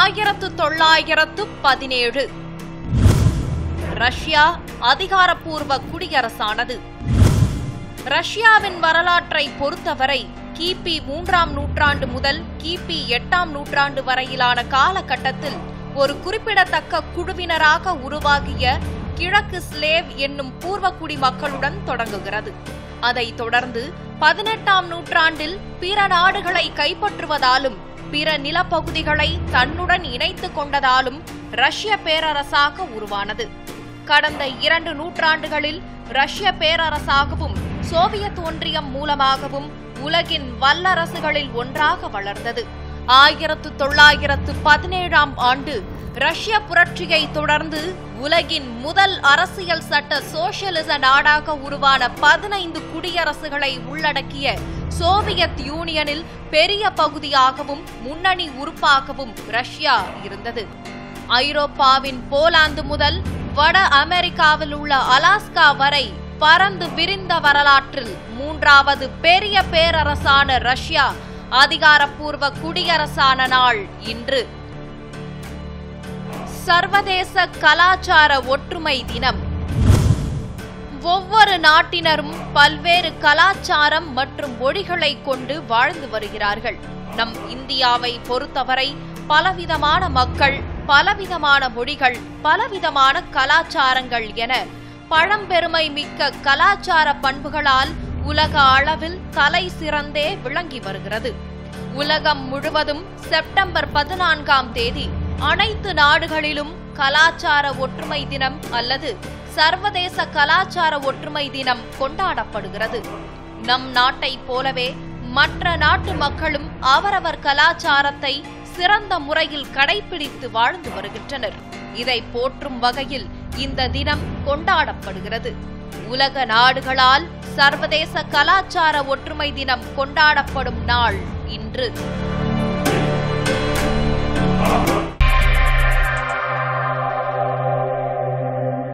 ஆயிரத்து தொள்ளாயிரத்து பதினேழு ரஷ்யா அதிகாரப்பூர்வ குடியரசானது ரஷ்யாவின் வரலாற்றை பொறுத்தவரை கிபி மூன்றாம் நூற்றாண்டு முதல் கிபி எட்டாம் நூற்றாண்டு வரையிலான காலகட்டத்தில் ஒரு குறிப்பிடத்தக்க குழுவினராக உருவாகிய கிழக்கு ஸ்லேவ் என்னும் பூர்வக்குடி மக்களுடன் தொடங்குகிறது அதைத் தொடர்ந்து பதினெட்டாம் நூற்றாண்டில் பிற நாடுகளை கைப்பற்றுவதாலும் பிற நிலப்பகுதிகளை தன்னுடன் இணைத்துக் கொண்டதாலும் ரஷ்ய பேரரசாக உருவானது கடந்த இரண்டு நூற்றாண்டுகளில் ரஷ்ய பேரரசாகவும் சோவியத் ஒன்றியம் மூலமாகவும் உலகின் வல்லரசுகளில் ஒன்றாக வளர்ந்தது ஆயிரத்து தொள்ளாயிரத்து பதினேழாம் ஆண்டு ரஷ்ய புரட்சியை தொடர்ந்து உலகின் முதல் அரசியல் சட்ட சோசியலிச நாடாக உருவான பதினைந்து குடியரசுகளை உள்ளடக்கிய சோவியத் யூனியனில் பெரிய பகுதியாகவும் முன்னணி உறுப்பாகவும் ரஷ்யா இருந்தது ஐரோப்பாவின் போலாந்து முதல் வட அமெரிக்காவில் உள்ள அலாஸ்கா வரை பறந்து விரிந்த வரலாற்றில் மூன்றாவது பெரிய பேரரசான ரஷ்யா அதிகாரப்பூர்வ குடியரசான நாள் இன்று சர்வதேச கலாச்சார ஒற்றுமை தினம் ஒவ்வொரு நாட்டினரும் பல்வேறு கலாச்சாரம் மற்றும் மொழிகளை கொண்டு வாழ்ந்து வருகிறார்கள் நம் இந்தியாவை பொறுத்தவரை பலவிதமான மக்கள் பலவிதமான மொழிகள் பலவிதமான கலாச்சாரங்கள் என பழம்பெருமை மிக்க கலாச்சார பண்புகளால் உலக அளவில் தலை சிறந்தே விளங்கி வருகிறது உலகம் முழுவதும் செப்டம்பர் பதினான்காம் தேதி அனைத்து நாடுகளிலும் கலாச்சார ஒற்றுமை தினம் அல்லது சர்வதேச கலாச்சார ஒற்றுமை தினம் கொண்டாடப்படுகிறது நம் நாட்டைப் போலவே மற்ற நாட்டு மக்களும் அவரவர் கலாச்சாரத்தை சிறந்த முறையில் கடைபிடித்து வாழ்ந்து வருகின்றனர் இதை போற்றும் வகையில் இந்த தினம் கொண்டாடப்படுகிறது உலக நாடுகளால் சர்வதேச கலாச்சார ஒற்றுமை தினம் கொண்டாடப்படும் நாள் இன்று